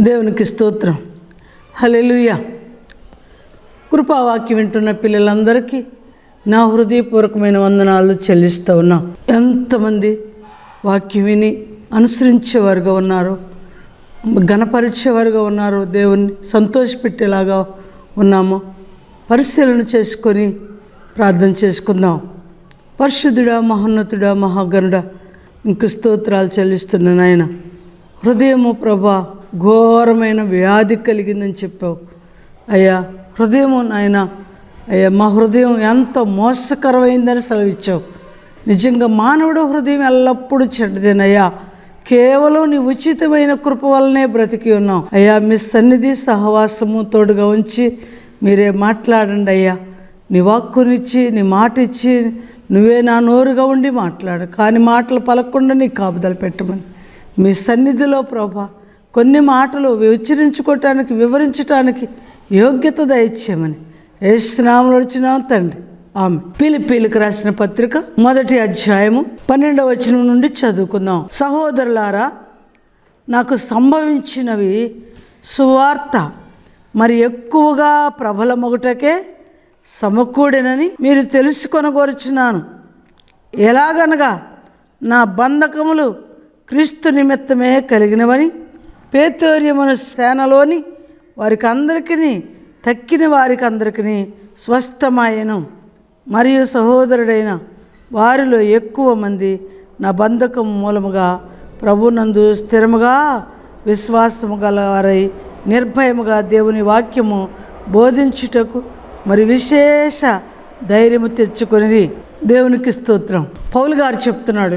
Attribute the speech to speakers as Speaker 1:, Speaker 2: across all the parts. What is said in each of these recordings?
Speaker 1: దేవునికి స్తోత్రం హల్లెలూయా కృపావాక్యం వింటున్న పిల్లలందరికీ నా హృదయపూర్వకమైన వందనాలు చెల్లిస్తూ ఉన్నాం ఎంతమంది వాక్యం విని అనుసరించేవారుగా ఉన్నారు ఘనపరిచేవారుగా ఉన్నారు దేవుణ్ణి సంతోషపెట్టేలాగా ఉన్నాము పరిశీలన చేసుకొని ప్రార్థన చేసుకుందాం పరిశుద్ధుడా మహోన్నతుడా మహాగణుడా ఇంక స్తోత్రాలు చెల్లిస్తున్న నాయన హృదయము ప్రభా ఘోరమైన వ్యాధి కలిగిందని చెప్పావు అయ్యా హృదయము నాయన అయ్యా మా హృదయం ఎంత మోసకరమైందని సెలవిచ్చావు నిజంగా మానవుడు హృదయం ఎల్లప్పుడూ చెడ్డదేనయ్యా కేవలం నీ ఉచితమైన కృప వల్లనే బ్రతికి ఉన్నాం అయ్యా మీ సన్నిధి సహవాసము తోడుగా ఉంచి మీరే మాట్లాడండి అయ్యా నీ వాక్కునిచ్చి నీ మాట ఇచ్చి నువ్వే నా నోరుగా ఉండి మాట్లాడు కానీ మాటలు పలకుండా నీ కాపుదల పెట్టమని మీ సన్నిధిలో ప్రభా కొన్ని మాటలు ఉచ్చరించుకోవటానికి వివరించటానికి యోగ్యత దయచేయమని ఏసునామలు వచ్చినాం తండ్రి ఆమె పిలిపిలికి రాసిన పత్రిక మొదటి అధ్యాయము పన్నెండవ వచనం నుండి చదువుకుందాం సహోదరులారా నాకు సంభవించినవి సువార్త మరి ఎక్కువగా ప్రబలమొగటకే సమకూడినని మీరు తెలుసుకొనగోరుచున్నాను ఎలాగనగా నా బంధకములు క్రీస్తు నిమిత్తమే కలిగినవని పేతోర్యమున సేనలోని వారికి అందరికీ తక్కిన వారికి అందరికీ స్వస్థమాయను మరియు సహోదరుడైన వారిలో ఎక్కువ మంది నా బంధకం మూలముగా ప్రభునందు స్థిరముగా విశ్వాసము గలవారై నిర్భయముగా దేవుని వాక్యము బోధించుటకు మరి విశేష ధైర్యము తెచ్చుకొని దేవునికి స్తోత్రం పౌలు గారు చెప్తున్నాడు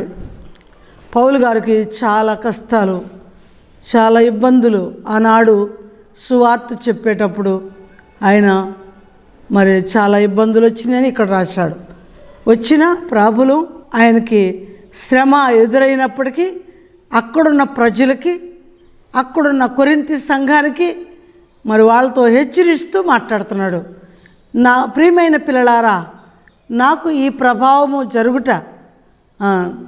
Speaker 1: పౌలు గారికి చాలా కష్టాలు చాలా ఇబ్బందులు ఆనాడు సువార్త చెప్పేటప్పుడు ఆయన మరి చాలా ఇబ్బందులు వచ్చినాయని ఇక్కడ రాశాడు వచ్చిన ప్రాభులు ఆయనకి శ్రమ ఎదురైనప్పటికీ అక్కడున్న ప్రజలకి అక్కడున్న కొరింతి సంఘానికి మరి వాళ్ళతో హెచ్చరిస్తూ మాట్లాడుతున్నాడు నా ప్రియమైన పిల్లలారా నాకు ఈ ప్రభావము జరుగుట ఆ,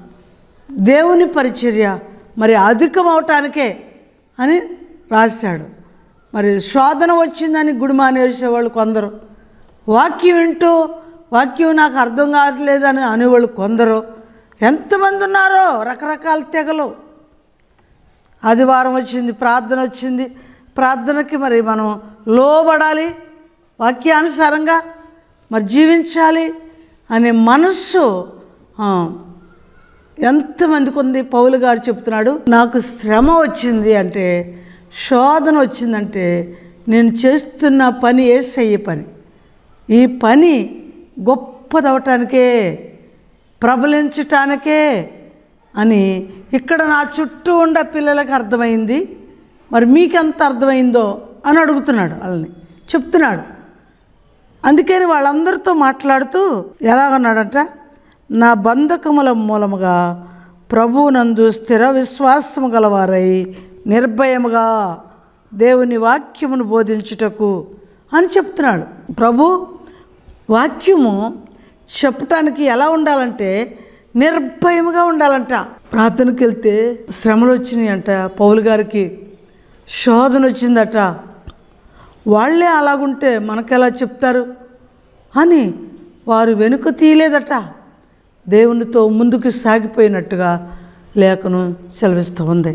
Speaker 1: దేవుని పరిచర్య మరి అధికం అవటానికే అని రాశాడు మరి శోధన వచ్చిందని గుడిమానేసేవాళ్ళు కొందరు వాక్యం వింటూ వాక్యం నాకు అర్థం కావట్లేదని అనేవాళ్ళు కొందరు ఎంతమంది ఉన్నారో రకరకాల తెగలు ఆదివారం వచ్చింది ప్రార్థన వచ్చింది ప్రార్థనకి మరి మనం లోబడాలి వాక్యానుసారంగా మరి జీవించాలి అనే మనస్సు ఆ, ఎంతమందికి ఉంది పౌలు గారు చెప్తున్నాడు నాకు శ్రమ వచ్చింది అంటే శోధన వచ్చిందంటే నేను చేస్తున్న పని ఏసయ్య పని ఈ పని గొప్పదవటానికే ప్రబలించటానికే అని ఇక్కడ నా చుట్టూ ఉండ పిల్లలకు అర్థమైంది మరి మీకెంత అర్థమైందో అని అడుగుతున్నాడు వాళ్ళని చెప్తున్నాడు అందుకని వాళ్ళందరితో మాట్లాడుతూ ఎలాగన్నాడట నా బంధకముల మూలముగా ప్రభువునందు స్థిర విశ్వాసము గలవారై నిర్భయముగా దేవుని వాక్యమును బోధించుటకు అని చెప్తున్నాడు ప్రభు వాక్యము చెప్పటానికి ఎలా ఉండాలంటే నిర్భయముగా ఉండాలంట ప్రార్థనకి వెళ్తే శ్రమలు వచ్చినాయి అంట పౌలు గారికి శోధన వచ్చిందట వాళ్ళే అలాగుంటే మనకెలా చెప్తారు అని వారు వెనుక తీయలేదట దేవునితో ముందుకు సాగిపోయినట్టుగా లేఖను సెలవిస్తూ ఉంది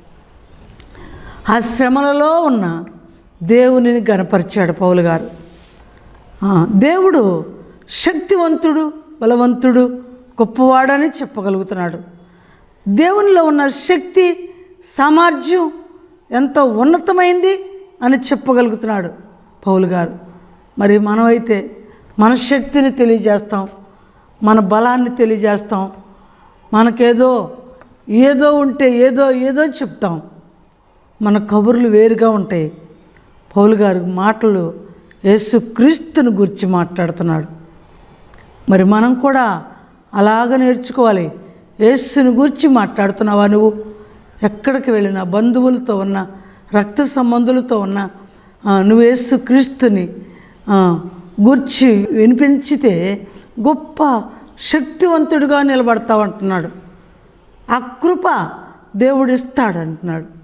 Speaker 1: ఆ శ్రమలలో ఉన్న దేవునిని గనపరిచాడు పౌలు గారు ఆ, దేవుడు శక్తివంతుడు బలవంతుడు గొప్పవాడని చెప్పగలుగుతున్నాడు దేవునిలో ఉన్న శక్తి సామర్థ్యం ఎంతో ఉన్నతమైంది అని చెప్పగలుగుతున్నాడు పౌలు గారు మరి మనమైతే మన శక్తిని తెలియజేస్తాం మన బలాన్ని తెలియజేస్తాం మనకేదో ఏదో ఉంటే ఏదో ఏదో చెప్తాం మన కబుర్లు వేరుగా ఉంటాయి పౌలు గారి మాటలు యేసు క్రీస్తుని గురించి మాట్లాడుతున్నాడు మరి మనం కూడా అలాగ నేర్చుకోవాలి యేసుని గురించి మాట్లాడుతున్నావా నువ్వు ఎక్కడికి వెళ్ళినా బంధువులతో ఉన్న రక్త సంబంధులతో ఉన్న ఆ, నువ్వు యేసు క్రీస్తుని ఆ, గుర్చి వినిపించితే గొప్ప శక్తివంతుడిగా నిలబడతావు అంటున్నాడు ఆ కృప దేవుడు ఇస్తాడు అంటున్నాడు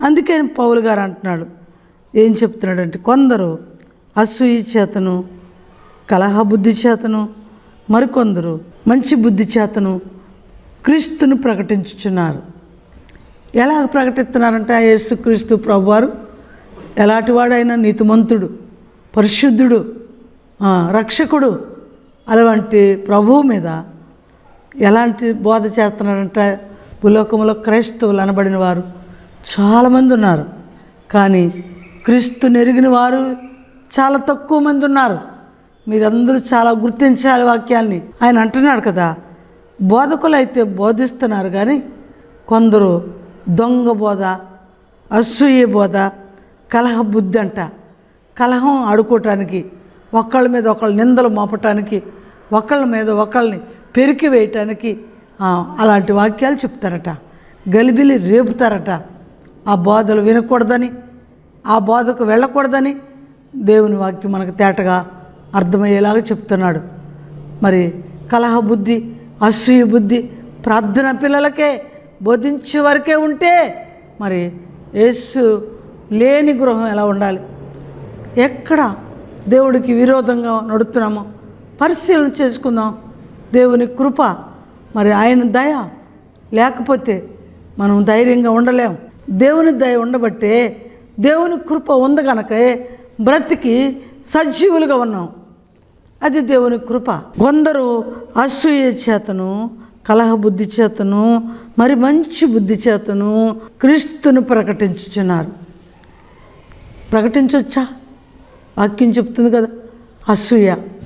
Speaker 1: అందుకే పౌలు గారు అంటున్నాడు ఏం చెప్తున్నాడంటే కొందరు అసూయ చేతను కలహ బుద్ధి చేతను మరికొందరు మంచి బుద్ధి చేతను క్రీస్తును ప్రకటించుచున్నారు ఎలా ప్రకటిస్తున్నారంటే ఆ యేసుక్రీస్తు ప్రభువారు ఎలాంటి వాడైనా నీతిమంతుడు పరిశుద్ధుడు ఆ, రక్షకుడు అలాంటి ప్రభువు మీద ఎలాంటి బోధ చేస్తున్నారంటే భూలోకంలో క్రైస్తవులు అనబడిన వారు చాలామంది ఉన్నారు కానీ క్రీస్తు నెరిగిన వారు చాలా తక్కువ మంది ఉన్నారు మీరందరూ చాలా గుర్తించాలి వాక్యాల్ని ఆయన అంటున్నాడు కదా బోధకులు అయితే బోధిస్తున్నారు కానీ కొందరు దొంగ బోధ అసూయ బోధ కలహ బుద్ధి అంట కలహం ఆడుకోవటానికి ఒకళ్ళ మీద ఒకళ్ళ నిందలు మోపటానికి ఒకళ్ళ మీద ఒకళ్ళని పెరికి వేయటానికి ఆ, అలాంటి వాక్యాలు చెప్తారట గలిబిలి రేపుతారట ఆ బోధలు వినకూడదని ఆ బోధకు వెళ్ళకూడదని దేవుని వాక్యం మనకు తేటగా అర్థమయ్యేలాగా చెప్తున్నాడు మరి కలహ బుద్ధి అసూయ బుద్ధి ప్రార్థన పిల్లలకే బోధించే వరకే ఉంటే మరి యేసు లేని గృహం ఎలా ఉండాలి ఎక్కడ దేవుడికి విరోధంగా నడుస్తున్నామో పరిశీలన చేసుకుందాం దేవుని కృప మరి ఆయన దయ లేకపోతే మనం ధైర్యంగా ఉండలేం దేవుని దయ ఉండబట్టే దేవుని కృప ఉంది కనుకే బ్రతికి సజీవులుగా ఉన్నాం అది దేవుని కృప కొందరు అసూయ చేతను కలహ బుద్ధి చేతను మరి మంచి బుద్ధి చేతను క్రీస్తును ప్రకటించుచున్నారు ప్రకటించవచ్చా వాక్యం చెప్తుంది కదా అసూయ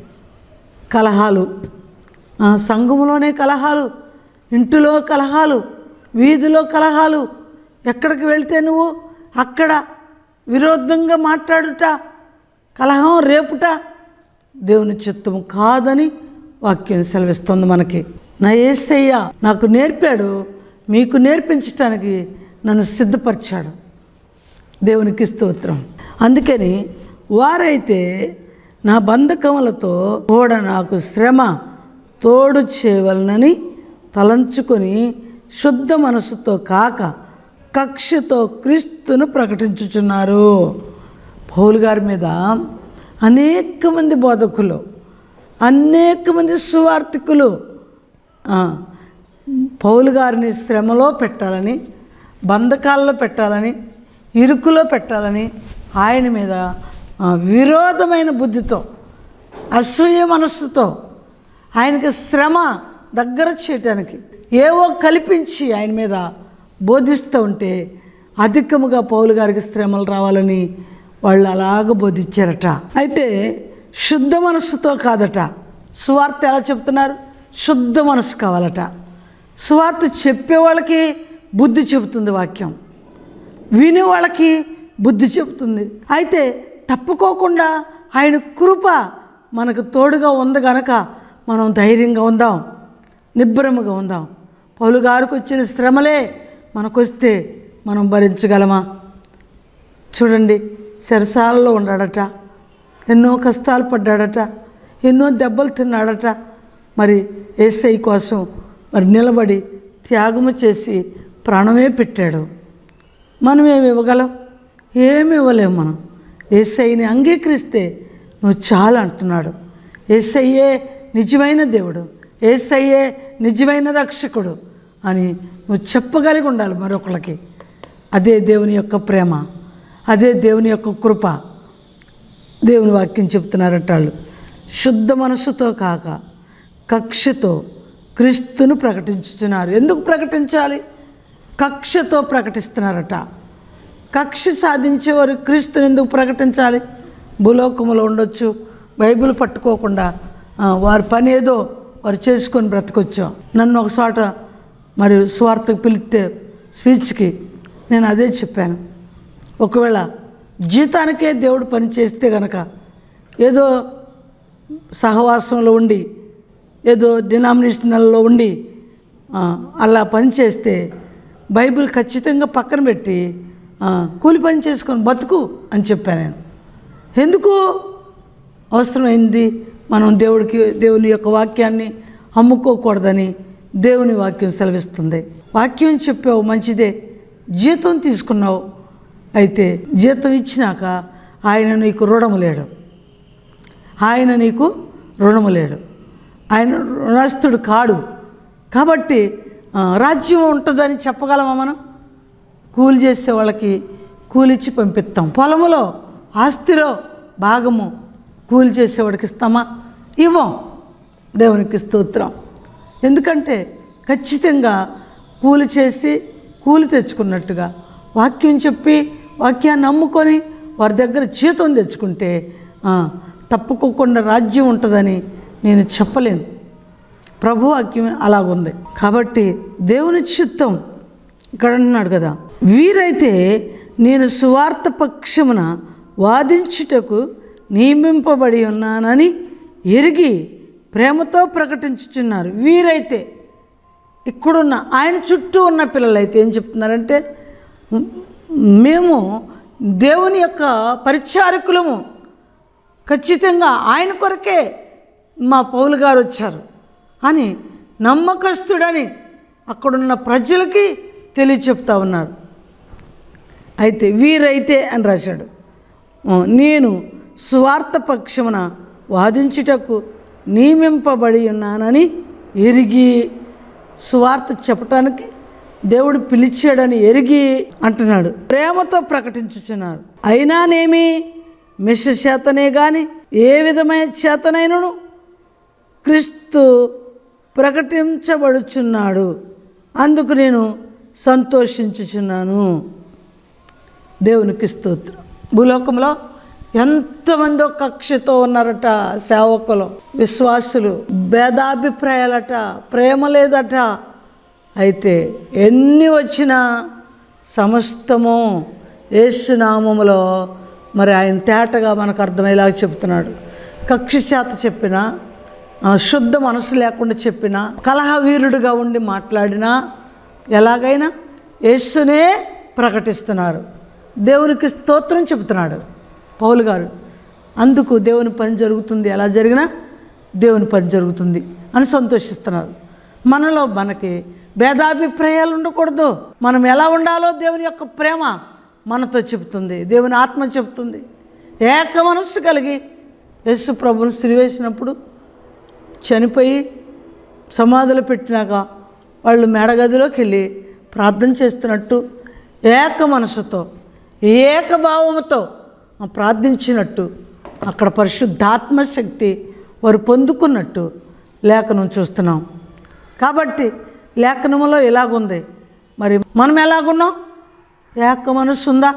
Speaker 1: కలహాలు ఆ, సంఘములోనే కలహాలు ఇంటిలో కలహాలు వీధిలో కలహాలు ఎక్కడికి వెళ్తే నువ్వు అక్కడ విరోధంగా మాట్లాడుట కలహం రేపుట దేవుని చిత్తము కాదని వాక్యం సెలవిస్తుంది మనకి నా ఏసయ్య నాకు నేర్పాడు మీకు నేర్పించటానికి నన్ను సిద్ధపరిచాడు దేవునికి స్తోత్రం అందుకని వారైతే నా బంధకములతో కూడా నాకు శ్రమ తోడు చేయవలనని తలంచుకొని శుద్ధ మనసుతో కాక కక్షతో క్రీస్తును ప్రకటించుచున్నారు పౌలు గారి మీద అనేక మంది బోధకులు అనేక మంది సువార్థికులు ఆ, పౌలు గారిని శ్రమలో పెట్టాలని బంధకాల్లో పెట్టాలని ఇరుకులో పెట్టాలని ఆయన మీద ఆ, విరోధమైన బుద్ధితో అసూయ మనస్సుతో ఆయనకి శ్రమ దగ్గర చేయటానికి ఏవో కల్పించి ఆయన మీద బోధిస్తూ ఉంటే అధికముగా పౌలు గారికి శ్రమలు రావాలని వాళ్ళు అలాగ బోధించారట అయితే శుద్ధ మనస్సుతో కాదట సువార్త ఎలా చెప్తున్నారు శుద్ధ మనసు కావాలట సువార్త చెప్పే వాళ్ళకి బుద్ధి చెబుతుంది వాక్యం వినే వాళ్ళకి బుద్ధి చెబుతుంది అయితే తప్పుకోకుండా ఆయన కృప మనకు తోడుగా ఉంది గనక మనం ధైర్యంగా ఉందాం నిబ్బరముగా ఉందాం పౌలు గారికి వచ్చిన శ్రమలే మనకొస్తే మనం భరించగలమా చూడండి చెరసాలలో ఉన్నాడట ఎన్నో కష్టాలు పడ్డాడట ఎన్నో దెబ్బలు తిన్నాడట మరి ఏసై కోసం మరి నిలబడి త్యాగము చేసి ప్రాణమే పెట్టాడు మనం ఏమి ఇవ్వగలం ఏమి ఇవ్వలేము మనం ఏసైని అంగీకరిస్తే నువ్వు చాలా అంటున్నాడు ఏసయ్యే నిజమైన దేవుడు ఏసయ్యే నిజమైన రక్షకుడు అని నువ్వు చెప్పగలిగి ఉండాలి మరొకళ్ళకి అదే దేవుని యొక్క ప్రేమ అదే దేవుని యొక్క కృప దేవుని వాక్యం చెప్తున్నారట వాళ్ళు శుద్ధ మనస్సుతో కాక కక్షతో క్రీస్తును ప్రకటించుతున్నారు ఎందుకు ప్రకటించాలి కక్షతో ప్రకటిస్తున్నారట కక్ష సాధించేవారు క్రీస్తుని ఎందుకు ప్రకటించాలి భూలోకములో ఉండొచ్చు బైబిల్ పట్టుకోకుండా ఆ, వారి పని ఏదో వారు చేసుకొని బ్రతకొచ్చు నన్ను ఒక చోట మరి స్వార్థకు పిలిస్తే స్పీచ్కి నేను అదే చెప్పాను ఒకవేళ జీతానికే దేవుడు పని చేస్తే గనక ఏదో సహవాసంలో ఉండి ఏదో డినామినేషనల్లో ఉండి ఆ, అలా పని చేస్తే బైబిల్ ఖచ్చితంగా పక్కన పెట్టి ఆ, కూలి పని చేసుకొని బతుకు అని చెప్పాను నేను ఎందుకు అవసరమైంది మనం దేవుడికి దేవుని యొక్క వాక్యాన్ని అమ్ముకోకూడదని దేవుని వాక్యం సెలవిస్తుంది వాక్యం చెప్పావు మంచిదే జీతం తీసుకున్నావు అయితే జీతం ఇచ్చినాక ఆయన నీకు రుణము లేడు ఆయన నీకు రుణము లేడు ఆయన రుణస్థుడు కాడు కాబట్టి ఆ, రాజ్యం ఉంటుందని చెప్పగలమా మనం కూలి చేసే వాళ్ళకి కూలిచ్చి పంపిస్తాం పొలములో ఆస్తిలో భాగము కూలి చేసేవాడికి ఇస్తామా ఇవ్వం దేవునికి స్తోత్రం ఎందుకంటే ఖచ్చితంగా కూలి చేసి కూలి తెచ్చుకున్నట్టుగా వాక్యం చెప్పి వాక్యాన్ని నమ్ముకొని వారి దగ్గర జీతం తెచ్చుకుంటే ఆ, తప్పుకోకుండా రాజ్యం ఉంటుందని నేను చెప్పలేను ప్రభు వాక్యం అలాగుంది కాబట్టి దేవుని చిత్తం ఇక్కడ అంటున్నాడు కదా వీరైతే నేను సువార్త పక్షమున వాదించుటకు నియమింపబడి ఉన్నానని ఎరిగి ప్రేమతో ప్రకటించుచున్నారు వీరైతే ఇక్కడున్న ఆయన చుట్టూ ఉన్న పిల్లలైతే ఏం చెప్తున్నారంటే "మ్, మేము దేవుని యొక్క పరిచారకులము ఖచ్చితంగా ఆయన కొరకే మా పౌలు గారు వచ్చారు అని నమ్మకస్తుడని అక్కడున్న ప్రజలకి తెలియచెప్తా ఉన్నారు అయితే వీరైతే అని రాశాడు ఆ, నేను సువార్త పక్షమున వాదించుటకు నియమింపబడి ఉన్నానని ఎరిగి సువార్త చెప్పటానికి దేవుడు పిలిచాడని ఎరిగి అంటున్నాడు ప్రేమతో ప్రకటించుచున్నారు అయినానేమి మిష చేతనే కానీ ఏ విధమైన చేతనైనను క్రీస్తు ప్రకటించబడుచున్నాడు అందుకు నేను సంతోషించుచున్నాను దేవునికి స్తోత్రం భూలోకంలో ఎంతమందో కక్షతో ఉన్నారట సేవకులు విశ్వాసులు భేదాభిప్రాయాలట ప్రేమ లేదట అయితే ఎన్ని వచ్చినా సమస్తము యేసునామములో మరి ఆయన తేటగా మనకు అర్థమయ్యేలాగా చెప్తున్నాడు కక్ష చేత చెప్పిన ఆ, శుద్ధ మనసు లేకుండా చెప్పిన కలహవీరుడుగా ఉండి మాట్లాడినా ఎలాగైనా యేసునే ప్రకటిస్తున్నారు దేవునికి స్తోత్రం చెబుతున్నాడు పౌలు గారు అందుకు దేవుని పని జరుగుతుంది ఎలా జరిగినా దేవుని పని జరుగుతుంది అని సంతోషిస్తున్నారు మనలో మనకి భేదాభిప్రాయాలు ఉండకూడదు మనం ఎలా ఉండాలో దేవుని యొక్క ప్రేమ మనతో చెబుతుంది దేవుని ఆత్మ చెబుతుంది ఏక మనస్సు కలిగి యేసు ప్రభుని సిరివేసినప్పుడు చనిపోయి సమాధులు పెట్టినాక వాళ్ళు మేడగదిలోకి వెళ్ళి ప్రార్థన చేస్తున్నట్టు ఏక మనసుతో ఏకభావముతో ప్రార్థించినట్టు అక్కడ పరిశుద్ధాత్మ శక్తి వారు పొందుకున్నట్టు లేఖనం చూస్తున్నాం కాబట్టి లేఖనములో ఎలాగుంది మరి మనం ఎలాగున్నాం ఏక మనస్సు ఉందా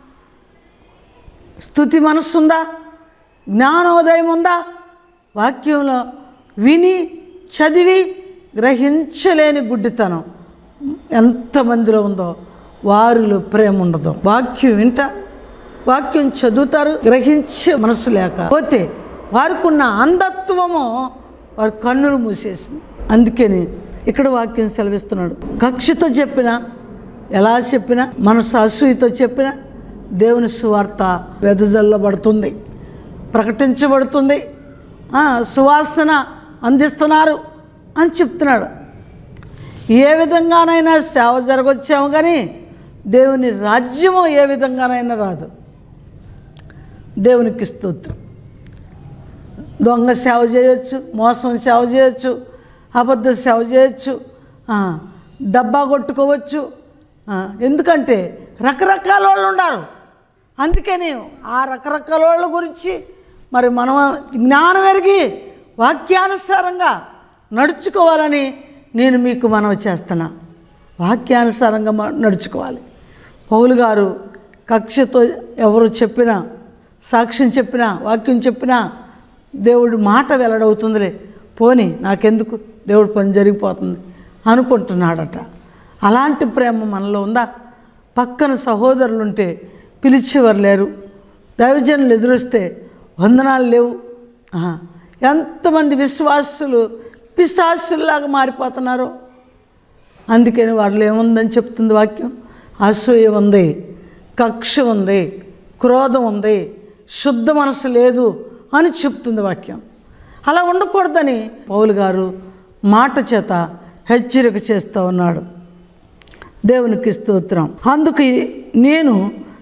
Speaker 1: స్థుతి మనస్సు ఉందా జ్ఞానోదయం ఉందా వాక్యంలో విని చదివి గ్రహించలేని గుడ్డితనం ఎంతమందిలో ఉందో వారిలో ప్రేమ ఉండదు వాక్యం వింటారు వాక్యం చదువుతారు గ్రహించే మనసు లేక పోతే వారికి ఉన్న అంధత్వము వారి కన్నులు మూసేసింది అందుకని ఇక్కడ వాక్యం సెలవిస్తున్నాడు కక్షతో చెప్పినా ఎలా చెప్పినా మనసు అసూయతో చెప్పినా దేవుని సువార్త వెదజల్లబడుతుంది ప్రకటించబడుతుంది ఆ, సువాసన అందిస్తున్నారు అని చెప్తున్నాడు ఏ విధంగానైనా సేవ జరగొచ్చాము కానీ దేవుని రాజ్యము ఏ విధంగానైనా రాదు దేవునికి స్తోత్రం దొంగ సేవ చేయొచ్చు మోసం సేవ చేయొచ్చు అబద్ధ సేవ చేయొచ్చు ఆ, డబ్బా కొట్టుకోవచ్చు ఆ, ఎందుకంటే రకరకాల వాళ్ళు ఉన్నారు అందుకని ఆ రకరకాల వాళ్ళ గురించి మరి మనం జ్ఞానం ఎరిగి వాక్యానుసారంగా నడుచుకోవాలని నేను మీకు మనవి చేస్తున్నా వాక్యానుసారంగా మ- నడుచుకోవాలి పౌలు గారు కక్షతో ఎవరు చెప్పినా సాక్ష్యం చెప్పినా వాక్యం చెప్పినా దేవుడి మాట వెల్లడవుతుందిలే పోని నాకెందుకు దేవుడి పని జరిగిపోతుంది అనుకుంటున్నాడట అలాంటి ప్రేమ మనలో ఉందా పక్కన సహోదరులు ఉంటే పిలిచేవారు లేరు దైవజనులు ఎదురొస్తే వందనాలు లేవు ఆహా. ఎంతమంది విశ్వాసులు పిశాసుల్లాగా మారిపోతున్నారు అందుకని వాళ్ళు ఏముందని చెప్తుంది వాక్యం అసూయ ఉంది కక్ష ఉంది క్రోధం ఉంది శుద్ధ మనసు లేదు అని చెప్తుంది వాక్యం అలా ఉండకూడదని పౌలు గారు మాట చేత హెచ్చరిక చేస్తూ ఉన్నాడు దేవునికి స్తోత్రం అందుకు నేను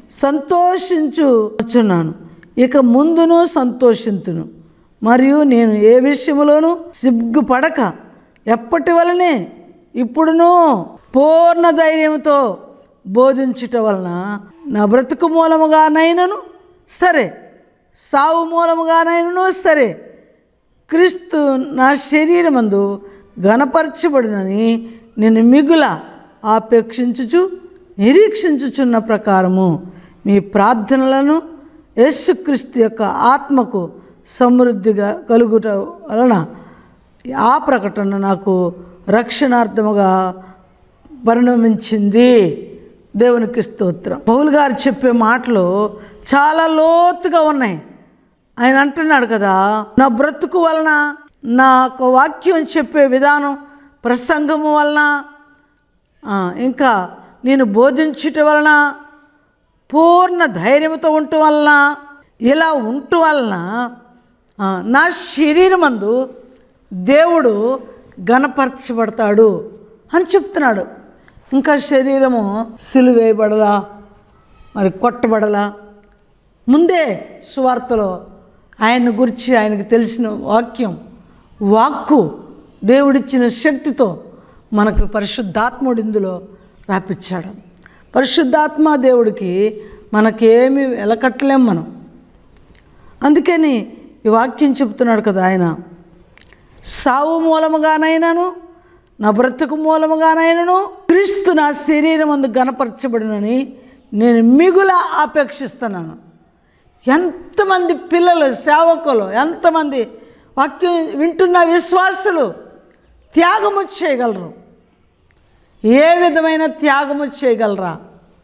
Speaker 1: సంతోషించుచున్నాను ఇక ముందును సంతోషింతును మరియు నేను ఏ విషయంలోనూ సిగ్గుపడక ఎప్పటి వలనే ఇప్పుడును పూర్ణ ధైర్యంతో బోధించుట వలన నా బ్రతుకు మూలముగానైనను సరే సావు మూలముగానైనను సరే క్రీస్తు నా శరీరమందు గణపరచబడినని నేను మిగుల ఆపేక్షించుచు నిరీక్షించుచున్న ప్రకారము మీ ప్రార్థనలను యేసుక్రీస్తు యొక్క ఆత్మకు సమృద్ధిగా కలుగుట వలన ఆ ప్రకటన నాకు రక్షణార్థముగా పరిణమించింది దేవునికి స్తోత్రం పౌలు గారు చెప్పే మాటలు చాలా లోతుగా ఉన్నాయి ఆయన అంటున్నాడు కదా నా బ్రతుకు వలన నా యొక్క వాక్యం చెప్పే విధానం ప్రసంగము వలన ఆ, ఇంకా నేను బోధించుట వలన పూర్ణ ధైర్యంతో ఉండటం వలన ఇలా ఉండటం వలన ఆ, నా శరీరమందు దేవుడు గణపరచబడతాడు అని చెప్తున్నాడు ఇంకా శరీరము సిలువేయబడలా మరి కొట్టబడలా ముందే సువార్తలో ఆయన గురించి ఆయనకు తెలిసిన వాక్యం వాక్కు దేవుడిచ్చిన శక్తితో మనకు పరిశుద్ధాత్ముడు ఇందులో రాపిచ్చాడు పరిశుద్ధాత్మ దేవుడికి మనకేమి వెలకట్టలేం మనం అందుకని ఈ వాక్యం చెప్తున్నాడు కదా ఆయన సావు మూలముగానైనాను నా బ్రతుకు మూలముగానైనను క్రీస్తు నా శరీరం అందు గనపరచబడినని నేను మిగుల ఆపేక్షిస్తున్నాను ఎంతమంది పిల్లలు సేవకులు ఎంతమంది వాక్యం వింటున్న విశ్వాసులు త్యాగము చేయగలరు ఏ విధమైన త్యాగము చేయగలరా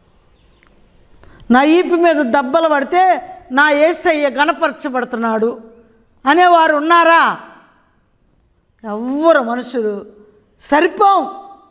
Speaker 1: నా ఈపి మీద దెబ్బలు పడితే నా ఏసయ్య గణపరచబడుతున్నాడు అనేవారు ఉన్నారా ఎవ్వరు మనుషులు సరిపోం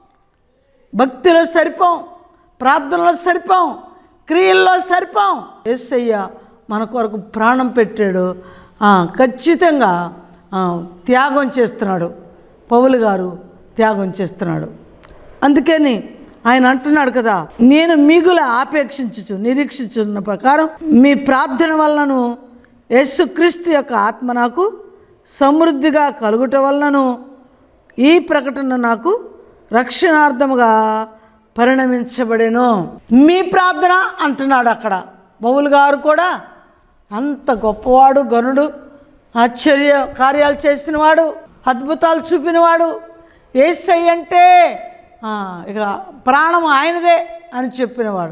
Speaker 1: భక్తిలో సరిపోం ప్రార్థనలో సరిపోం క్రియల్లో సరిపోం ఏసయ్య మన కొరకు ప్రాణం పెట్టాడు ఆ, ఖచ్చితంగా ఆ, త్యాగం చేస్తున్నాడు పౌలు గారు త్యాగం చేస్తున్నాడు అందుకని ఆయన అంటున్నాడు కదా నేను మిగుల ఆపేక్షించుచు నిరీక్షించున్న ప్రకారం మీ ప్రార్థన వలనను యేసుక్రీస్తు యొక్క ఆత్మ నాకు సమృద్ధిగా కలుగుట వలనను ఈ ప్రకటన నాకు రక్షణార్థముగా పరిణమించబడేను మీ ప్రార్థన అంటున్నాడు అక్కడ బౌలు గారు కూడా అంత గొప్పవాడు గనుడు ఆశ్చర్య కార్యాలు చేసినవాడు అద్భుతాలు చూపినవాడు ఏసై అంటే ఆ, ఇక ప్రాణం ఆయనదే అని చెప్పినవాడు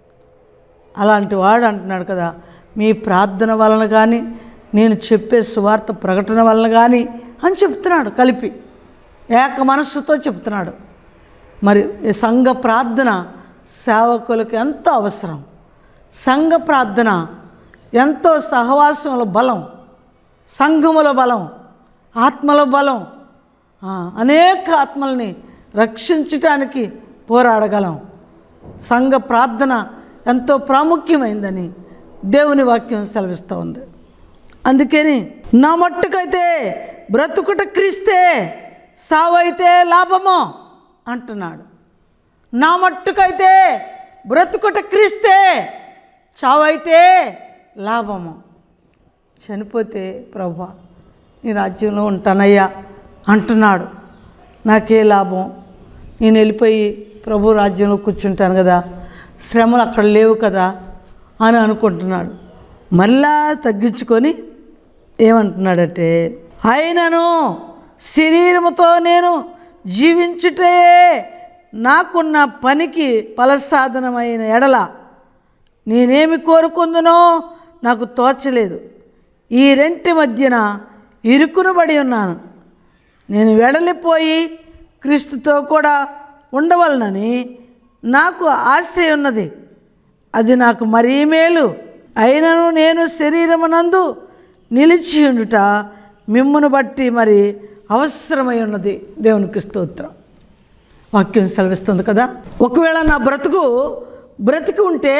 Speaker 1: అలాంటి వాడు అంటున్నాడు కదా మీ ప్రార్థన వలన కానీ నేను చెప్పే సువార్త ప్రకటన వలన కానీ అని చెప్తున్నాడు కలిపి ఏక మనస్సుతో చెప్తున్నాడు మరి ఈ సంఘ ప్రార్థన సేవకులకు ఎంతో అవసరం సంఘ ప్రార్థన ఎంతో సహవాసముల బలం సంఘముల బలం ఆత్మల బలం ఆ, అనేక ఆత్మల్ని రక్షించటానికి పోరాడగలం సంఘ ప్రార్థన ఎంతో ప్రాముఖ్యమైందని దేవుని వాక్యం సెలవిస్తూ ఉంది అందుకని నా మట్టుకైతే బ్రతుకుట క్రీస్తే సావైతే లాభమో అంటున్నాడు నా మట్టుకైతే బ్రతుకుట క్రీస్తే చావైతే లాభము చనిపోతే ప్రభా నీ రాజ్యంలో ఉంటానయ్యా అంటున్నాడు నాకే లాభం నేను వెళ్ళిపోయి ప్రభు రాజ్యంలో కూర్చుంటాను కదా శ్రమలు అక్కడ లేవు కదా అని అనుకుంటున్నాడు మళ్ళా తగ్గించుకొని ఏమంటున్నాడంటే అయినను శరీరముతో నేను జీవించుటే నాకున్న పనికి ఫలసాధనమైన ఎడల నేనేమి కోరుకుందునో నాకు తోచలేదు ఈ రెంటి మధ్యన ఇరుకునబడి ఉన్నాను నేను వెడలిపోయి క్రీస్తుతో కూడా ఉండవలనని నాకు ఆశ ఉన్నది అది నాకు మరీ మేలు అయినను నేను శరీరమునందు నిలిచి ఉండుట మిమ్మును బట్టి మరి అవసరమై ఉన్నది దేవునికి స్తోత్రం వాక్యం సెలవిస్తుంది కదా ఒకవేళ నా బ్రతుకు బ్రతికి ఉంటే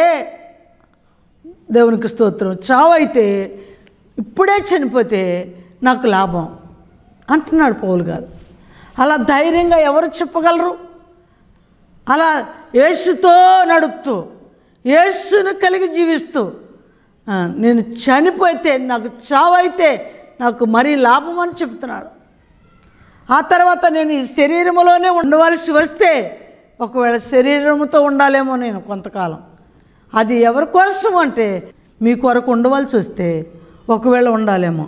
Speaker 1: దేవునికి స్తోత్రం చావు అయితే ఇప్పుడే చనిపోతే నాకు లాభం అంటున్నాడు పౌలు గారు అలా ధైర్యంగా ఎవరు చెప్పగలరు అలా యేసుతో నడుపుతూ యేసును కలిగి జీవిస్తూ ఆ, నేను చనిపోతే నాకు చావైతే నాకు మరీ లాభం అని చెప్తున్నాడు ఆ తర్వాత నేను ఈ శరీరంలోనే ఉండవలసి వస్తే ఒకవేళ శరీరంతో ఉండాలేమో నేను కొంతకాలం అది ఎవరి కోసం అంటే మీ కొరకు ఉండవలసి వస్తే ఒకవేళ ఉండాలేమో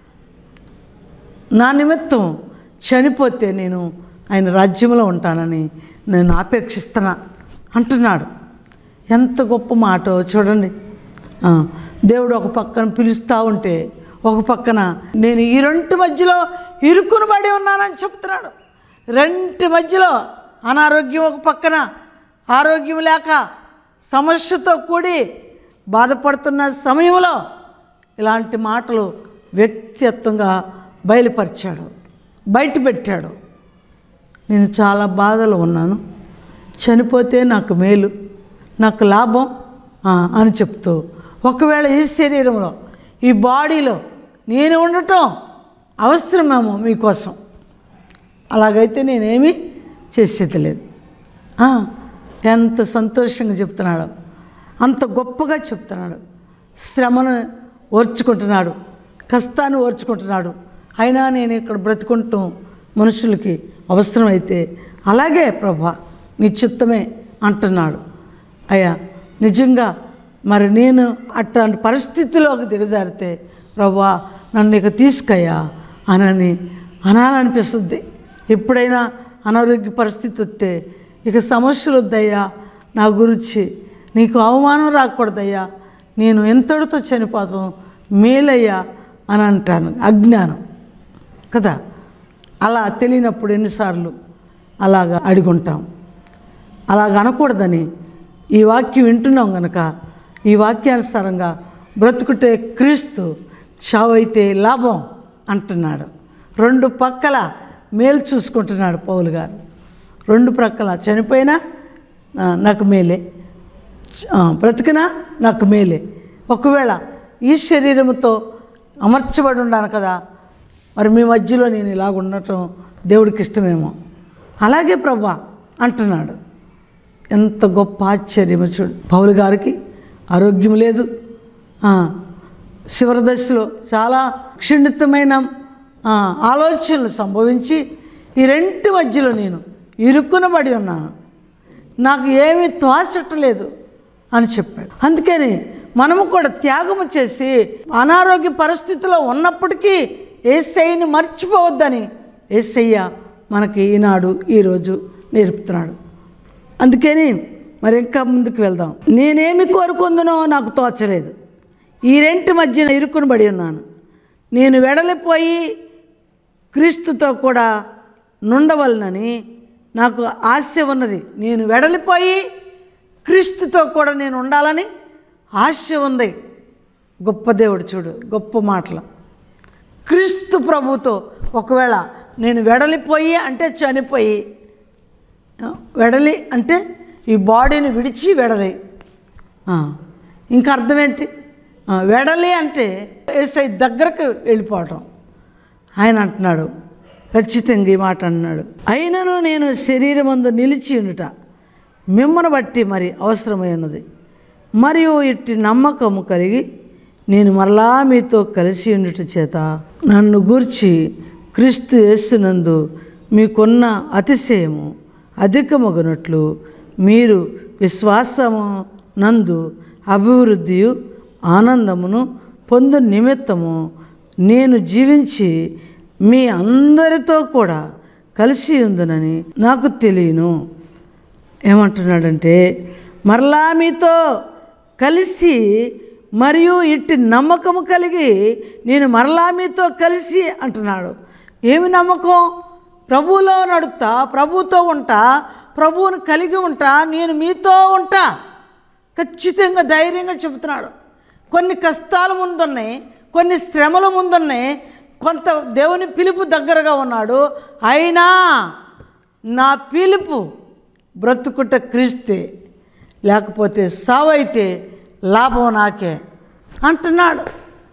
Speaker 1: నా నిమిత్తం చనిపోతే నేను ఆయన రాజ్యంలో ఉంటానని నేను ఆపేక్షిస్తున్నా అంటున్నాడు ఎంత గొప్ప మాట చూడండి ఆ, దేవుడు ఒక పక్కన పిలుస్తూ ఉంటే ఒక పక్కన నేను ఈ రెండు మధ్యలో ఇరుక్కుని పడి ఉన్నానని చెప్తున్నాడు రెంటి మధ్యలో అనారోగ్యం ఒక పక్కన ఆరోగ్యం లేక సమస్యతో కూడి బాధపడుతున్న సమయంలో ఇలాంటి మాటలు వ్యక్తిత్వంగా బయలుపరిచాడు బయట పెట్టాడు నేను చాలా బాధలో ఉన్నాను చనిపోతే నాకు మేలు నాకు లాభం ఆ, అని చెప్తూ ఒకవేళ ఈ శరీరంలో ఈ బాడీలో నేను ఉండటం అవసరమేమో మీకోసం అలాగైతే నేనేమీ చేసేది లేదు ఆ, ఎంత సంతోషంగా చెప్తున్నాడు అంత గొప్పగా చెప్తున్నాడు శ్రమను ఓర్చుకుంటున్నాడు కష్టాన్ని ఓర్చుకుంటున్నాడు అయినా నేను ఇక్కడ బ్రతుకుంటూ మనుషులకి అవసరమైతే అలాగే ప్రభా నీ చిత్తమే అంటున్నాడు అయ్యా నిజంగా మరి నేను అట్లాంటి పరిస్థితిలోకి దిగజారితే ప్రభా నన్ను ఇక తీసుకయ్యా అనని అనాలనిపిస్తుంది ఎప్పుడైనా అనారోగ్య పరిస్థితి వస్తే ఇక సమస్యలు వద్దయ్యా నా గురించి నీకు అవమానం రాకూడదయ్యా నేను ఎంతటితో చనిపోతాం మేలయ్యా అని అంటాను అజ్ఞానం కదా అలా తెలియనప్పుడు ఎన్నిసార్లు అలాగ అడుగుంటాం అలాగ అనకూడదని ఈ వాక్యం వింటున్నాం గనక ఈ వాక్యానుసారంగా బ్రతుకుటే క్రీస్తు చావైతే లాభం అంటున్నాడు రెండు పక్కల మేలు చూసుకుంటున్నాడు పౌలు గారు రెండు ప్రక్కల చనిపోయినా ఆ, నాకు మేలే ఆ, బ్రతికినా నాకు మేలే ఒకవేళ ఈ శరీరముతో అమర్చబడి ఉన్నాను కదా మరి మీ మధ్యలో నేను ఇలాగ ఉండటం దేవుడికి ఇష్టమేమో అలాగే ప్రభా అంటున్నాడు ఎంత గొప్ప ఆశ్చర్యమో చూడు పౌలు గారికి ఆరోగ్యం లేదు ఆ, చివరి దశలో చాలా క్షుణితమైన ఆ, ఆలోచనలు సంభవించి ఈ రెంటి మధ్యలో నేను ఇరుక్కునబడి ఉన్నాను నాకు ఏమీ తోచట్లేదు అని చెప్పాడు అందుకని మనము కూడా త్యాగము చేసి అనారోగ్య పరిస్థితిలో ఉన్నప్పటికీ ఏసయ్యని మర్చిపోవద్దని ఏసయ్య మనకి ఈనాడు ఈరోజు నేర్పుతున్నాడు అందుకని మరి ఇంకా ముందుకు వెళ్దాం నేనేమి కోరుకుందునో నాకు తోచలేదు ఈ రెంటి మధ్యన ఇరుక్కుని పడి ఉన్నాను నేను వెడలిపోయి క్రీస్తుతో కూడా నుండవలనని నాకు ఆశ ఉన్నది నేను వెడలిపోయి క్రీస్తుతో కూడా నేను ఉండాలని ఆశ ఉంది గొప్ప దేవుడు చూడు గొప్ప మాటలు క్రీస్తు ప్రభుతో ఒకవేళ నేను వెడలిపోయి అంటే చనిపోయి ఆ, వెడలి అంటే ఈ బాడీని విడిచి వెడలి ఆ, ఇంకా అర్థం ఏంటి ఆ, వెడలి అంటే ఏసై దగ్గరకు వెళ్ళిపోవటం ఆయన అంటున్నాడు ఖచ్చితంగా ఈ మాట అంటున్నాడు అయినను నేను శరీరమందు నిలిచి ఉండుట మిమ్మను బట్టి మరి అవసరమై ఉన్నది మరియు ఇట్టి నమ్మకము కలిగి నేను మరలా మీతో కలిసి ఉండుట చేత నన్ను గూర్చి క్రీస్తు యేసునందు మీకున్న అతిశయము అధికమగునట్లు మీరు విశ్వాసము నందు అభివృద్ధియు ఆనందమును పొందు నిమిత్తము నేను జీవించి మీ అందరితో కూడా కలిసి ఉందునని నాకు తెలియను ఏమంటున్నాడంటే మరలా మీతో కలిసి మరియు ఇట్టి నమ్మకము కలిగి నేను మరలా మీతో కలిసి అంటున్నాడు ఏమి నమ్మకం ప్రభువులో నడుపుతా ప్రభువుతో ఉంటా ప్రభువుని కలిగి ఉంటా నేను మీతో ఉంటా ఖచ్చితంగా ధైర్యంగా చెబుతున్నాడు కొన్ని కష్టాలు ముందున్నాయి కొన్ని శ్రమలు ముందున్నాయి కొంత దేవుని పిలుపు దగ్గరగా ఉన్నాడు అయినా నా పిలుపు బ్రతుకుట క్రీస్తే లేకపోతే సావైతే లాభం నాకే అంటున్నాడు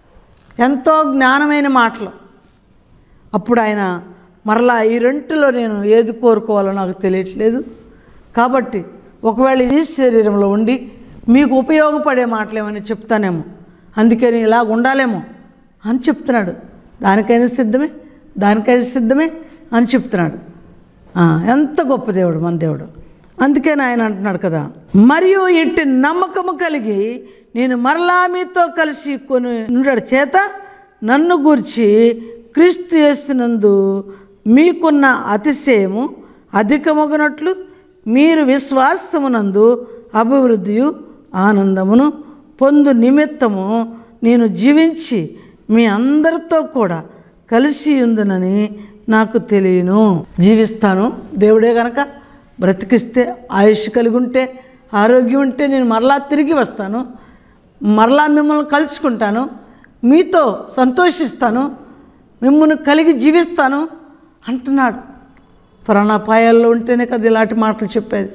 Speaker 1: ఎంతో జ్ఞానమైన మాటలు అప్పుడు ఆయన మరలా ఈ రెంటిలో నేను ఏది కోరుకోవాలో నాకు తెలియట్లేదు కాబట్టి ఒకవేళ ఈ శరీరంలో ఉండి మీకు ఉపయోగపడే మాటలేమని చెప్తానేమో అందుకని ఇలా ఉండాలేమో అని చెప్తున్నాడు దానికైనా సిద్ధమే దానికైనా సిద్ధమే అని చెప్తున్నాడు ఆ, ఎంత గొప్ప దేవుడు మన దేవుడు అందుకని ఆయన అంటున్నాడు కదా మరియు ఇట్టి నమ్మకము కలిగి నేను మరలా మీతో కలిసి కొని ఉండడు చేత నన్ను గూర్చి క్రీస్తు చేస్తున్నందు మీకున్న అతిశయము అధికమగునట్లు మీరు విశ్వాసమునందు అభివృద్ధియు ఆనందమును పొందు నిమిత్తము నేను జీవించి మీ అందరితో కూడా కలిసి ఉందునని నాకు తెలియను జీవిస్తాను దేవుడే గనక బ్రతికిస్తే ఆయుష్ కలిగి ఉంటే ఆరోగ్యం ఉంటే నేను మరలా తిరిగి వస్తాను మరలా మిమ్మల్ని కలుసుకుంటాను మీతో సంతోషిస్తాను మిమ్మల్ని కలిగి జీవిస్తాను అంటున్నాడు ప్రాణాపాయాల్లో ఉంటేనే కదా ఇలాంటి మాటలు చెప్పేది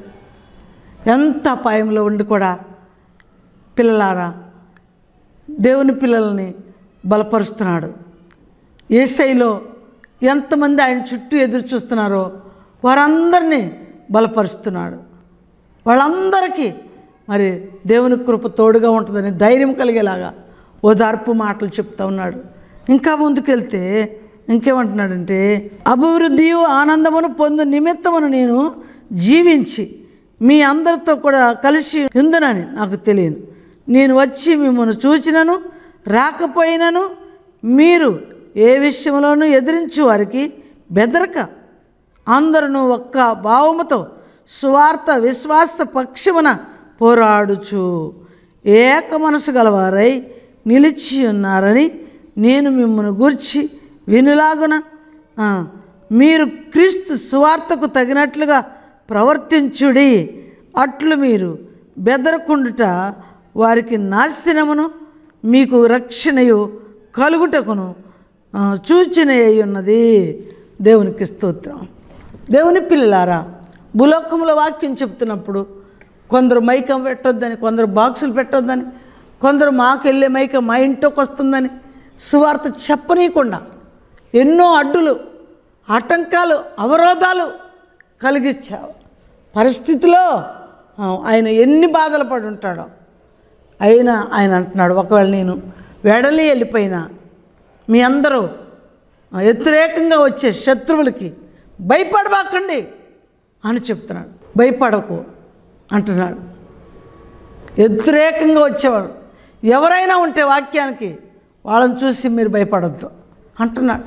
Speaker 1: ఎంత అపాయంలో ఉండి కూడా పిల్లలారా దేవుని పిల్లల్ని బలపరుస్తున్నాడు ఏసైలో ఎంతమంది ఆయన చుట్టూ ఎదురు చూస్తున్నారో వారందరినీ బలపరుస్తున్నాడు వాళ్ళందరికీ మరి దేవుని కృప తోడుగా ఉంటుందని ధైర్యం కలిగేలాగా ఓదార్పు మాటలు చెప్తా ఉన్నాడు ఇంకా ముందుకెళ్తే ఇంకేమంటున్నాడంటే అభివృద్ధియు ఆనందమును పొందు నిమిత్తమును నేను జీవించి మీ అందరితో కూడా కలిసి ఉందనని నాకు తెలియను నేను వచ్చి మిమ్మల్ని చూచినను రాకపోయినను మీరు ఏ విషయంలోనూ ఎదిరించు వారికి బెదరక అందరూ ఒక్క భావముతో సువార్త విశ్వాస పక్షమున పోరాడుచు ఏక మనసు గలవారై నిలిచి ఉన్నారని నేను మిమ్మల్ని గూర్చి వినులాగున ఆ, మీరు క్రీస్తు సువార్తకు తగినట్లుగా ప్రవర్తించుడి అట్లు మీరు బెదరకుండుట వారికి నాశనమును మీకు రక్షణయు కలుగుటకును ఆ, సూచన అయి ఉన్నది దేవునికి స్తోత్రం దేవుని పిల్లలారా భూలోకంలో వాక్యం చెప్తున్నప్పుడు కొందరు మైకం పెట్టొద్దని కొందరు బాక్సులు పెట్టొద్దని కొందరు మాకు వెళ్ళే మైక మా ఇంట్లోకి వస్తుందని సువార్త చెప్పనీయకుండా ఎన్నో అడ్డులు ఆటంకాలు అవరోధాలు కలిగించా పరిస్థితిలో ఆ, ఆయన ఎన్ని బాధలు పడి ఉంటాడో అయినా ఆయన అంటున్నాడు ఒకవేళ నేను వెడలి వెళ్ళిపోయినా మీ అందరూ ఆ, వ్యతిరేకంగా వచ్చే శత్రువులకి భయపడబాకండి అని చెప్తున్నాడు భయపడకు అంటున్నాడు వ్యతిరేకంగా వచ్చేవాడు ఎవరైనా ఉంటే వాక్యానికి వాళ్ళని చూసి మీరు భయపడొద్దు అంటున్నాడు